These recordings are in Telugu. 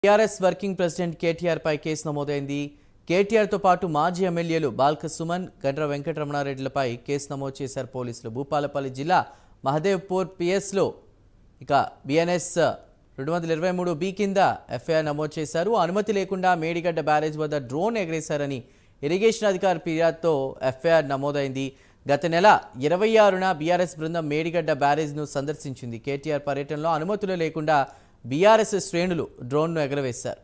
టీఆర్ఎస్ వర్కింగ్ ప్రెసిడెంట్ కేటీఆర్ పై కేసు నమోదైంది కేటీఆర్తో పాటు మాజీ ఎమ్మెల్యేలు బాల్క సుమన్ గండ్ర వెంకటరమణారెడ్డిలపై కేసు నమోదు చేశారు పోలీసులు భూపాలపల్లి జిల్లా మహదేవ్పూర్ పిఎస్లో ఇక బిఎన్ఎస్ రెండు వందల ఇరవై మూడు బి కింద ఎఫ్ఐఆర్ నమోదు చేశారు అనుమతి లేకుండా మేడిగడ్డ బ్యారేజ్ వద్ద డ్రోన్ ఎగరేశారని ఇరిగేషన్ అధికారి ఫిర్యాదుతో ఎఫ్ఐఆర్ నమోదైంది గత నెల ఇరవై ఆరున బీఆర్ఎస్ బృందం మేడిగడ్డ బ్యారేజ్ను సందర్శించింది కేటీఆర్ పర్యటనలో అనుమతులు లేకుండా బీఆర్ఎస్ శ్రేణులు డ్రోన్ను ఎగరవేశారు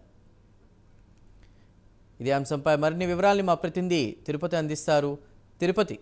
ఇదే అంశంపై మరిన్ని వివరాల్ని మా ప్రతినిధి తిరుపతి అందిస్తారు తిరుపతి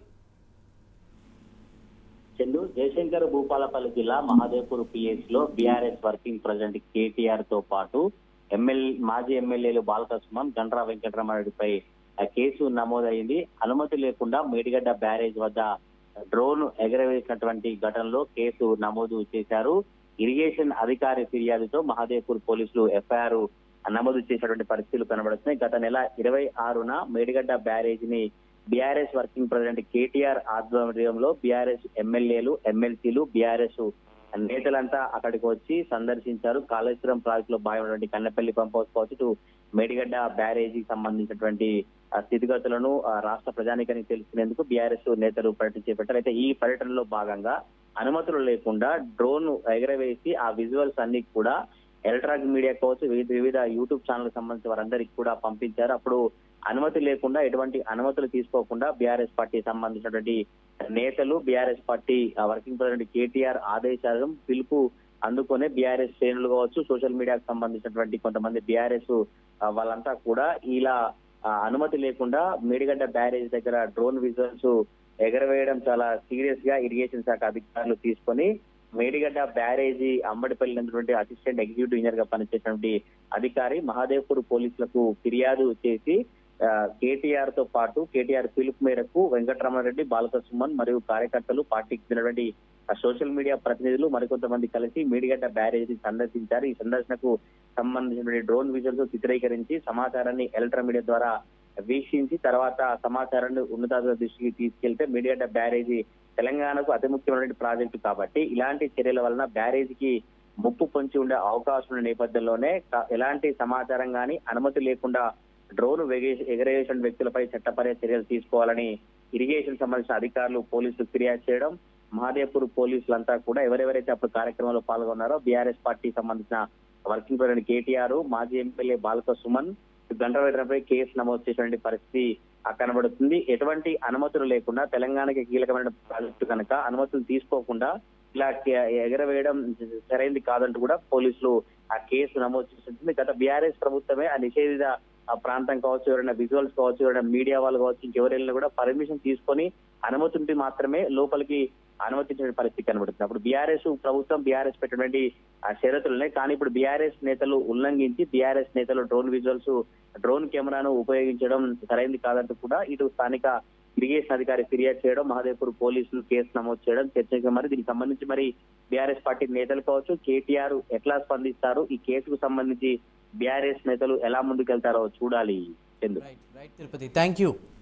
చందు జయశంకర్ భూపాలపల్లి జిల్లా మహాదేవ్పూర్ పిఎస్ లో బీఆర్ఎస్ వర్కింగ్ ప్రెసిడెంట్ కేటీఆర్ తో పాటు ఎమ్మెల్యే మాజీ ఎమ్మెల్యేలు బాలకృష్ణన్ గండ్రా వెంకటరమారెడ్డిపై ఆ కేసు నమోదైంది అనుమతి లేకుండా మేడిగడ్డ బ్యారేజ్ వద్ద డ్రోన్ ఎగరవేసినటువంటి ఘటనలో కేసు నమోదు చేశారు ఇరిగేషన్ అధికారి ఫిర్యాదుతో మహాదేవ్పూర్ పోలీసులు ఎఫ్ఐఆర్ నమోదు చేసినటువంటి పరిస్థితులు కనబడుతున్నాయి గత నెల ఇరవై ఆరున మేడిగడ్డ బ్యారేజ్ ని బీఆర్ఎస్ వర్కింగ్ ప్రెసిడెంట్ కేటీఆర్ ఆధ్వర్యంలో బీఆర్ఎస్ ఎమ్మెల్యేలు ఎమ్మెల్సీలు బీఆర్ఎస్ నేతలంతా అక్కడికి వచ్చి సందర్శించారు కాళేశ్వరం ప్రాజెక్ట్ లో భాగమైనటువంటి కన్నపల్లి పంప్ హౌస్ కావచ్చు ఇటు మేడిగడ్డ బ్యారేజీకి సంబంధించినటువంటి ఆ, స్థితిగతులను ఆ, రాష్ట్ర ప్రజానికానికి తెలుసుకునేందుకు బీఆర్ఎస్ నేతలు పర్యటన చేపట్టారు అయితే ఈ పర్యటనలో భాగంగా అనుమతులు లేకుండా డ్రోన్ ఎగరవేసి ఆ విజువల్స్ అన్ని కూడా ఎలక్ట్రానిక్ మీడియా కావచ్చు వివిధ వివిధ యూట్యూబ్ ఛానల్ సంబంధించిన వారందరికీ కూడా పంపించారు అప్పుడు అనుమతి లేకుండా ఎటువంటి అనుమతులు తీసుకోకుండా బీఆర్ఎస్ పార్టీ సంబంధించినటువంటి నేతలు బీఆర్ఎస్ పార్టీ ఆ, వర్కింగ్ ప్రెసిడెంట్ కేటీఆర్ ఆదేశాలను పిలుపు అందుకునే బీఆర్ఎస్ శ్రేణులు కావచ్చు సోషల్ మీడియాకు సంబంధించినటువంటి కొంతమంది బీఆర్ఎస్ వాళ్ళంతా కూడా ఇలా ఆ, అనుమతి లేకుండా మేడిగడ్డ బ్యారేజ్ దగ్గర డ్రోన్ విజువల్స్ ఎగరవేయడం చాలా సీరియస్ గా ఇరిగేషన్ శాఖ అధికారులు తీసుకొని మేడిగడ్డ బ్యారేజీ అంబడిపల్లి ఉన్నటువంటి అసిస్టెంట్ ఎగ్జిక్యూటివ్ ఇంజనీర్ గా పనిచేసినటువంటి అధికారి మహాదేవ్పూర్ పోలీసులకు ఫిర్యాదు చేసి ఆ, కేటీఆర్ తో పాటు కేటీఆర్ పిలుపు మేరకు వెంకటరమణారెడ్డి బాలక సుమన్ మరియు కార్యకర్తలు పార్టీకి చెందినటువంటి ఆ సోషల్ మీడియా ప్రతినిధులు మరికొంతమంది కలిసి మేడిగడ్డ బ్యారేజ్ సందర్శించారు ఈ సందర్శనకు సంబంధించినటువంటి డ్రోన్ విజువల్స్ చిత్రీకరించి సమాచారాన్ని ఎలక్ట్రా మీడియా ద్వారా వీక్షించి తర్వాత ఆ సమాచారాన్ని ఉన్నతాధికారుల దృష్టికి తీసుకెళ్తే మేడిగడ్డ బ్యారేజీ తెలంగాణకు అతి ముఖ్యమైనటువంటి ప్రాజెక్టు కాబట్టి ఇలాంటి చర్యల వలన బ్యారేజీకి ముప్పు పొంచి ఉండే అవకాశం ఉన్న నేపథ్యంలోనే క- ఎలాంటి సమాచారం గాని అనుమతి లేకుండా డ్రోన్ వెగే- ఎగరేసిన వ్యక్తులపై చట్టపర చర్యలు తీసుకోవాలని ఇరిగేషన్ సంబంధించిన అధికారులు పోలీసులు ఫిర్యాదు చేయడం మహాదేవ్పూర్ పోలీసులంతా కూడా ఎవరెవరైతే అప్పుడు కార్యక్రమంలో పాల్గొన్నారో బీఆర్ఎస్ పార్టీ సంబంధించిన వర్కింగ్ ప్రెసిడెంట్ కేటీఆర్ మాజీ ఎమ్మెల్యే బాలక సుమన్ గంటపై కేసు నమోదు చేసినటువంటి పరిస్థితి ఆ కనబడుతుంది ఎటువంటి అనుమతులు లేకుండా తెలంగాణకి కీలకమైన ప్రాజెక్టు కనుక అనుమతులు తీసుకోకుండా ఇలా కే- ఎగరవేయడం సరైనది కాదంటూ కూడా పోలీసులు ఆ కేసు నమోదు చేస్తుంది గత బీఆర్ఎస్ ప్రభుత్వమే ఆ నిషేధిత ఆ ప్రాంతం కావచ్చు ఎవరైనా విజువల్స్ కావచ్చు ఎవరైనా మీడియా వాళ్ళు కావచ్చు ఇంకెవరైనా కూడా పర్మిషన్ తీసుకొని అనుమతి ఉంటే మాత్రమే లోపలికి అనుమతించిన పరిస్థితి కనబడుతుంది అప్పుడు బీఆర్ఎస్ ప్రభుత్వం బీఆర్ఎస్ పెట్టినటువంటి ఆ షరతులనే కానీ ఇప్పుడు బీఆర్ఎస్ నేతలు ఉల్లంఘించి బీఆర్ఎస్ నేతలు డ్రోన్ విజువల్స్ డ్రోన్ కెమెరాను ఉపయోగించడం సరైనది కాదంటూ కూడా ఇటు స్థానిక ఇరిగేషన్ అధికారి ఫిర్యాదు చేయడం మహాదేవ్పూర్ పోలీసులు కేసు నమోదు చేయడం చర్చగా మరి దీనికి సంబంధించి మరి బీఆర్ఎస్ పార్టీ నేతలు కావచ్చు కేటీఆర్ ఎట్లా స్పందిస్తారు ఈ కేసుకు సంబంధించి బీఆర్ఎస్ నేతలు ఎలా ముందుకెళ్తారో చూడాలి Chandu right right Tirupati thank you